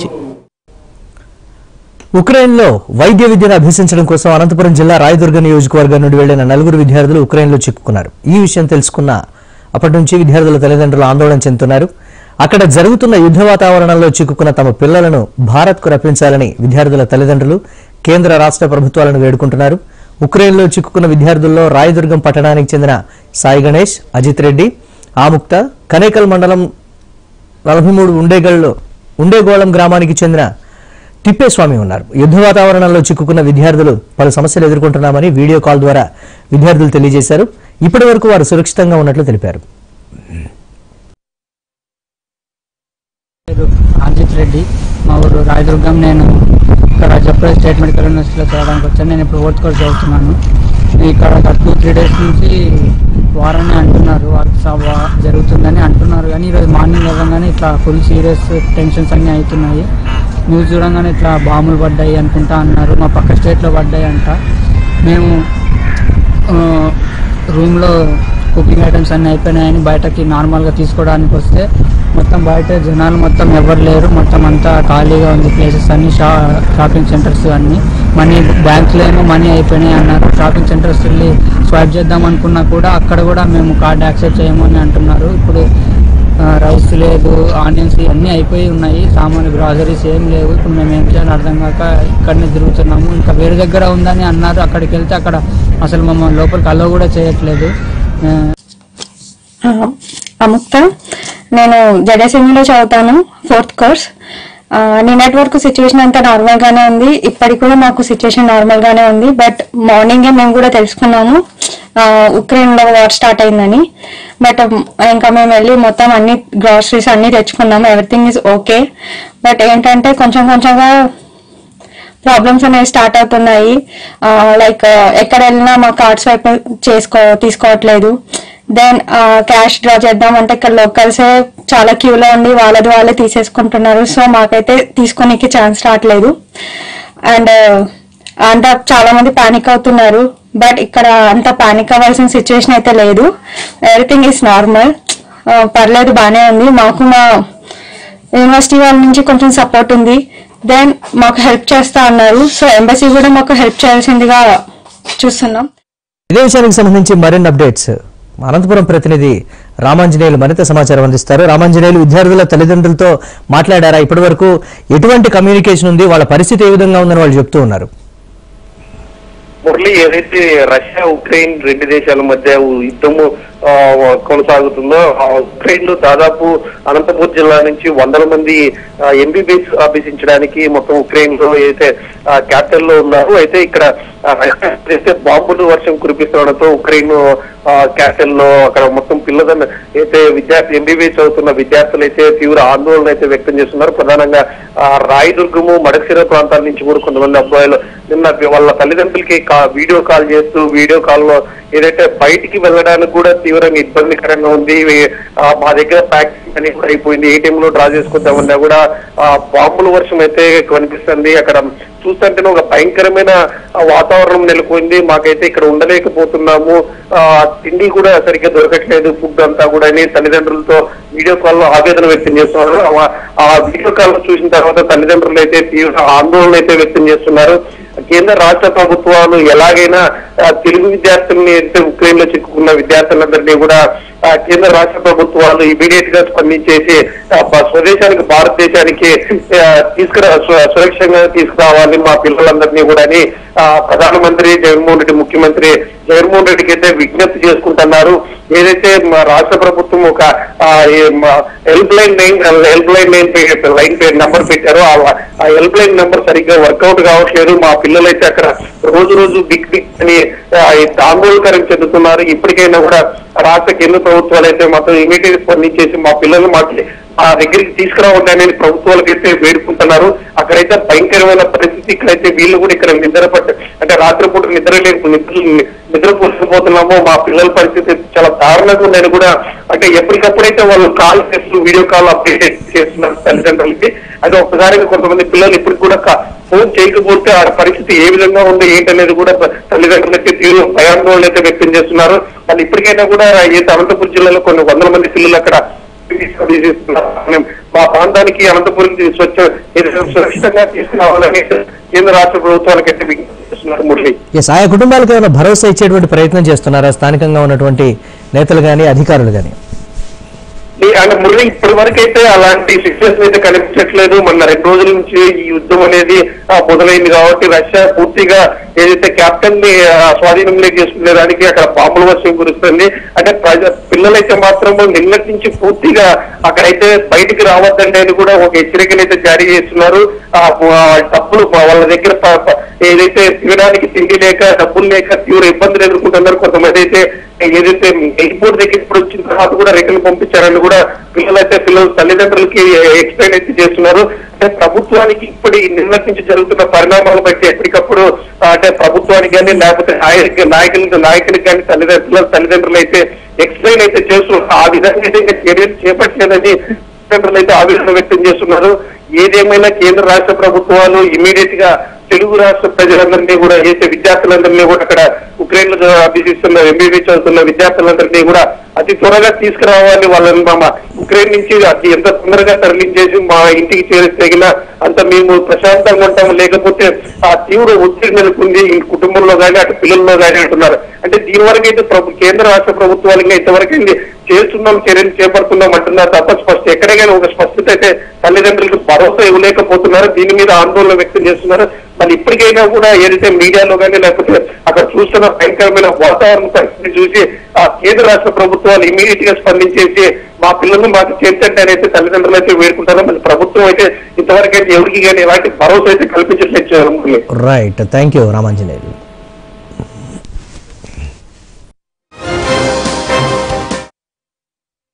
నుంచి ఉక్రెయిన్లో వైద్య విద్యను అభ్యసించడం కోసం అనంతపురం జిల్లా రాయదుర్గ నియోజకవర్గం నుండి వెళ్లిన నలుగురు విద్యార్థులు ఉక్రెయిన్లో చిక్కుకున్నారు ఈ విషయం తెలుసుకున్న అప్పటి నుంచి విద్యార్థుల తల్లిదండ్రులు ఆందోళన చెందుతున్నారు అక్కడ జరుగుతున్న యుద్ధ వాతావరణంలో చిక్కుకున్న తమ పిల్లలను భారత్కు రప్పించాలని విద్యార్థుల తల్లిదండ్రులు కేంద్ర రాష్ట్ర ప్రభుత్వాలను వేడుకుంటున్నారు ఉక్రెయిన్లో చిక్కుకున్న విద్యార్థుల్లో రాయదుర్గం పట్టణానికి చెందిన సాయి గణేష్ అజిత్ రెడ్డి ఆముక్త కనేకల్ మండలం నలభై మూడు ఉండేగల్లో ఉండేగోళం గ్రామానికి చెందిన తిప్పేస్వామి ఉన్నారు యుద్ధ వాతావరణంలో చిక్కుకున్న విద్యార్థులు పలు సమస్యలు ఎదుర్కొంటున్నామని వీడియో కాల్ ద్వారా విద్యార్థులు తెలియజేశారు ఇప్పటి వరకు వారు సురక్షితంగా ఉన్నట్లు తెలిపారు పేరు అజిత్ రెడ్డి మా ఊరు రాయదుర్గం నేను ఇక్కడ జప్రల్ స్టేట్ మెడికల్ యూనివర్సిటీలో చదవడానికి వచ్చాను నేను ఇప్పుడు ఫోర్త్ కోర్స్ చదువుతున్నాను ఇక్కడ టూ త్రీ డేస్ నుంచి వారని అంటున్నారు వర్క్ సభ జరుగుతుందని అంటున్నారు కానీ ఈరోజు మార్నింగ్ అవ్వగానే ఇట్లా ఫుల్ సీరియస్ టెన్షన్స్ అన్నీ అవుతున్నాయి న్యూస్ చూడంగానే ఇట్లా బాంబులు పడ్డాయి అనుకుంటా అన్నారు మా పక్క స్టేట్లో పడ్డాయి అంట మేము రూమ్లో కుకింగ్ ఐటమ్స్ అన్నీ అయిపోయినాయని బయటకి నార్మల్గా తీసుకోవడానికి వస్తే మొత్తం బయట జనాలు మొత్తం ఎవరు లేరు మొత్తం అంతా ఖాళీగా ఉంది ప్లేసెస్ అన్ని షా షాపింగ్ సెంటర్స్ అన్ని మనీ బ్యాంక్లో ఏమో మనీ అయిపోయినాయి అన్నారు షాపింగ్ సెంటర్స్ వెళ్ళి స్వైప్ చేద్దాం అనుకున్నా కూడా అక్కడ కూడా మేము కార్డ్ యాక్సెప్ట్ చేయము అని అంటున్నారు ఇప్పుడు ఆ, రైస్ లేదు ఆనియన్స్ అన్నీ అయిపోయి ఉన్నాయి సామాన్లు గ్రాసరీస్ ఏం లేవు ఇప్పుడు మేము ఏం చేయాలో అర్థం కాక ఇక్కడనే తిరుగుతున్నాము ఇంకా వేరే దగ్గర ఉందని అన్నారు అక్కడికి వెళ్తే అక్కడ అసలు మమ్మల్ని లోపలికి అలో కూడా చేయట్లేదు ఆ, అముక్త నేను జడేసింగ్లో చదువుతాను ఫోర్త్ కోర్స్ ఆ, నిన్నటి వరకు సిచ్యువేషన్ అంతా నార్మల్ గానే ఉంది ఇప్పటికి కూడా మాకు సిచ్యువేషన్ నార్మల్ గానే ఉంది బట్ మార్నింగే మేము కూడా తెలుసుకున్నాము ఆ, ఉక్రెయిన్ లో వార్ స్టార్ట్ అయిందని బట్ ఇంకా మేము వెళ్ళి మొత్తం అన్ని గ్రాసరీస్ అన్ని తెచ్చుకున్నాము ఎవ్రీథింగ్ ఇస్ ఓకే బట్ ఏంటంటే కొంచెం కొంచెంగా ప్రాబ్లమ్స్ అనేవి స్టార్ట్ అవుతున్నాయి లైక్ ఎక్కడ వెళ్ళినా మా కార్డ్స్ వైపు చేసుకో తీసుకోవట్లేదు దెన్ క్యాష్ డ్రా చేద్దామంటే ఇక్కడ లోకల్సే చాలా క్యూలో ఉండి వాళ్ళది వాళ్ళే తీసేసుకుంటున్నారు సో మాకైతే తీసుకోనికి ఛాన్స్ రావట్లేదు అండ్ అంతా చాలా మంది పానిక్ అవుతున్నారు బట్ ఇక్కడ అంత పానిక్ అవ్వాల్సిన సిచ్యువేషన్ అయితే లేదు ఎవ్రీథింగ్ ఈస్ నార్మల్ పర్లేదు బాగానే ఉంది మాకు మా యూనివర్సిటీ వాళ్ళ నుంచి కొంచెం సపోర్ట్ ఉంది దెన్ మాకు హెల్ప్ చేస్తా అన్నారు సో ఎంబసీ కూడా మాకు హెల్ప్ చేయాల్సిందిగా చూస్తున్నాం ఇదే విషయానికి సంబంధించి మరిన్ని అప్డేట్స్ అనంతపురం ప్రతినిధి రామాంజనేయులు మరింత సమాచారం అందిస్తారు రామాంజనేయులు విద్యార్థుల తల్లిదండ్రులతో మాట్లాడారా ఇప్పటి వరకు ఎటువంటి కమ్యూనికేషన్ ఉంది వాళ్ళ పరిస్థితి ఏ విధంగా ఉందని వాళ్ళు చెప్తూ ఉన్నారు మురళి ఏదైతే రష్యా ఉక్రెయిన్ రెండు దేశాల మధ్య యుద్ధము ఆ, కొనసాగుతుందో ఆ ఉక్రెయిన్ లో దాదాపు అనంతపూర్ జిల్లా నుంచి వందల మంది ఎంబీబీఎస్ అభ్యసించడానికి మొత్తం ఉక్రెయిన్ లో అయితే క్యాపిటల్ లో ఉన్నారు అయితే ఇక్కడ ఆ, రష్యా అయితే బాంబులు వర్షం కురిపిస్తుండడంతో ఉక్రెయిన్ క్యాపిటల్ లో అక్కడ మొత్తం పిల్లలను అయితే విద్యార్థి ఎంబీబీఎస్ చదువుతున్న విద్యార్థులు అయితే తీవ్ర ఆందోళన అయితే వ్యక్తం చేస్తున్నారు ప్రధానంగా ఆ, రాయదుర్గము మడకశిర ప్రాంతాల నుంచి కూడా కొంతమంది అబ్బాయిలు నిన్న వాళ్ళ తల్లిదండ్రులకి కా- వీడియో కాల్ చేస్తూ వీడియో కాల్ లో ఏదైతే బయటికి వెళ్ళడానికి కూడా తీవ్రంగా ఇబ్బందికరంగా ఉంది ఇవి, ఆ, మా దగ్గర ప్యాక్ అని కూడా అయిపోయింది ఏటీఎం లో డ్రా చేసుకుందామన్నా కూడా ఆ, బాంబుల వర్షం అయితే కనిపిస్తుంది అక్కడ చూస్తుంటేనే ఒక భయంకరమైన ఆ, వాతావరణం నెలకొంది మాకైతే ఇక్కడ ఉండలేకపోతున్నాము ఆ, తిండి కూడా సరిగ్గా దొరకట్లేదు ఫుడ్ అంతా కూడా అని తల్లిదండ్రులతో వీడియో కాల్ లో ఆవేదన వ్యక్తం చేస్తున్నారు ఆ- ఆ వీడియో కాల్ చూసిన తర్వాత తల్లిదండ్రులు అయితే తీవ్ర ఆందోళన అయితే వ్యక్తం చేస్తున్నారు కేంద్ర రాష్ట్ర ప్రభుత్వాలు ఎలాగైనా ఆ, తెలుగు విద్యార్థుల్ని అయితే ఉక్రెయిన్ లో చిక్కుకున్న విద్యార్థులందరినీ కూడా ఆ, కేంద్ర రాష్ట్ర ప్రభుత్వాలు ఇమీడియట్ గా స్పందించేసి ఆ, బ- స్వదేశానికి భారతదేశానికి ఆ, తీసుకురా సు- సురక్షంగా తీసుకురావాలి మా పిల్లలందరినీ కూడా అని ఆ, ప్రధానమంత్రి జగన్మోహన్ రెడ్డి ముఖ్యమంత్రి జగన్మోహన్ రెడ్డికి అయితే విజ్ఞప్తి చేసుకుంటున్నారు ఏదైతే మా రాష్ట్ర ప్రభుత్వం ఒక help line line help line line line number పెట్టారో ఆ- ఆ హెల్ప్ లైన్ నెంబర్ సరిగ్గా వర్కౌట్ కావట్లేదు మా పిల్లలైతే అక్కడ రోజు రోజు బిగ్ బిగ్ అని ఆ, ఈ ఆందోళనకరం చెందుతున్నారు ఇప్పటికైనా కూడా రాష్ట్ర కేంద్ర ప్రభుత్వాలు అయితే మాత్రం ఇమీడియట్ స్పందించేసి మా పిల్లలు మాకు ఆ దగ్గరికి తీసుకురావద్దు అనేది ప్రభుత్వాలకైతే వేడుకుంటున్నారు అక్కడైతే భయంకరమైన పరిస్థితి ఇక్కడైతే వీళ్ళు కూడా ఇక్కడ నిద్ర పట్ట అంటే రాత్రిపూట నిద్ర లేదు నిద్ర నిద్రపోతున్నామో మా పిల్లల పరిస్థితి చాలా దారుణంగా ఉందని కూడా అంటే ఎప్పటికప్పుడైతే వాళ్ళు కాల్ చేస్తూ వీడియో కాల్ అప్డేట్ చేస్తున్నారు తల్లిదండ్రులకి అది ఒక్కసారిగా కొంతమంది పిల్లలు ఇప్పటికి కూడా క- ఫోన్ చేయకపోతే ఆ పరిస్థితి ఏ విధంగా ఉంది ఏంటనేది కూడా తల్లిదండ్రులకి తీవ్ర భయాందోళన అయితే వ్యక్తం చేస్తున్నారు వాళ్ళు ఇప్పటికైనా కూడా ఈ అనంతపురం జిల్లాలో కొన్ని వందల మంది పిల్లలు అక్కడ మా ప్రాంతానికి అనంతపురం స్వచ్ఛ ఇది సురక్షితంగా తీసుకురావాలని కేంద్ర రాష్ట్ర ప్రభుత్వాలకు అయితే విజ్ఞప్తి చేస్తున్నారు మురళి ఎస్ ఆయా కుటుంబాలకు ఏమైనా భరోసా ఇచ్చేటువంటి ప్రయత్నం చేస్తున్నారా స్థానికంగా ఉన్నటువంటి నేతలు కానీ అధికారులు కానీ ఈ- అంటే మురళి ఇప్పటి వరకు అయితే అలాంటి సిచ్యువేషన్ అయితే కనిపించట్లేదు మొన్న రెండు రోజుల నుంచి ఈ యుద్ధం అనేది ఆ, మొదలైంది కాబట్టి రష్యా పూర్తిగా ఏదైతే క్యాప్టెన్ ని ఆ, స్వాధీనంలోకి చేసుకునే దానికి అక్కడ బాంబుల వర్షం కురుస్తుంది అంటే ప్రజ పిల్లలైతే మాత్రం నిన్నటి నుంచి పూర్తిగా అక్కడైతే బయటికి రావద్దండి అని కూడా ఒక హెచ్చరికలు అయితే జారీ చేస్తున్నారు ఆ, ఆ, డబ్బులు వాళ్ళ దగ్గర ప- ప- ఏదైతే తినడానికి తిండి లేక డబ్బులు లేక తీవ్ర ఇబ్బందులు ఎదుర్కొంటున్నారు కొంతమంది అయితే ఏదైతే ఎయిర్పోర్ట్ దగ్గర ఇప్పుడు వచ్చిన తర్వాత కూడా రిటర్న్ పంపించారని కూడా పిల్లలైతే పిల్లల తల్లిదండ్రులకి ఎక్స్ప్లెయిన్ అయితే చేస్తున్నారు అంటే ప్రభుత్వానికి ఇప్పుడు ఈ నిన్నటి నుంచి జరుగుతున్న పరిణామాలు బట్టి ఎప్పటికప్పుడు ఆ, అంటే ప్రభుత్వానికి కానీ లేకపోతే నాయకు నాయకులకి నాయకులకి కానీ తల్లిదండ్రుల పిల్లల తల్లిదండ్రులు అయితే ఎక్స్ప్లెయిన్ అయితే చేస్తున్నారు ఆ విధంగా అయితే ఇంకా చర్యలు చేపట్టలేదని తల్లిదండ్రులు అయితే ఆవేదన వ్యక్తం చేస్తున్నారు ఏదేమైనా కేంద్ర రాష్ట్ర ప్రభుత్వాలు ఇమీడియట్ గా తెలుగు రాష్ట్ర ప్రజలందరినీ కూడా ఏదైతే విద్యార్థులందరినీ కూడా అక్కడ ఉక్రెయిన్ లో అభ్యసిస్తున్న ఎంబీబీ చదువుతున్న విద్యార్థులందరినీ కూడా అతి త్వరగా తీసుకురావాలి వాళ్ళని మా ఉక్రెయిన్ నుంచి అతి ఎంత తొందరగా తరలించేసి మా ఇంటికి చేరితగిన అంత మేము ప్రశాంతంగా ఉంటాము లేకపోతే ఆ తీవ్ర ఒత్తిడి నెలకొంది ఈ కుటుంబంలో కానీ అటు పిల్లల్లో కానీ అంటున్నారు అంటే దీని వరకు అయితే ప్రభు కేంద్ర రాష్ట్ర ప్రభుత్వాలు ఇంకా ఇంతవరకు ఏంది చేస్తున్నాం చర్యలు చేపడుతున్నాం అంటున్నారు తప్ప స్పష్ట ఎక్కడికైనా ఒక స్పష్టత అయితే తల్లిదండ్రులకు భరోసా ఇవ్వలేకపోతున్నారు దీని మీద ఆందోళన వ్యక్తం చేస్తున్నారు మరి ఇప్పటికైనా కూడా ఏదైతే మీడియాలో కానీ లేకపోతే అక్కడ చూస్తున్న భయంకరమైన వాతావరణ పరిస్థితిని చూసి ఆ కేంద్ర రాష్ట్ర ప్రభుత్వాలు ఇమీడియట్ గా స్పందించేసి మా పిల్లల్ని మాకు చేర్చండి అని అయితే తల్లిదండ్రులు అయితే వేడుకుంటారు మరి ప్రభుత్వం అయితే ఇంతవరకు అయితే ఎవరికి కానీ ఎలాంటి భరోసా అయితే కల్పించట్లేదు రైట్ థ్యాంక్ యూ రామాంజనేయులు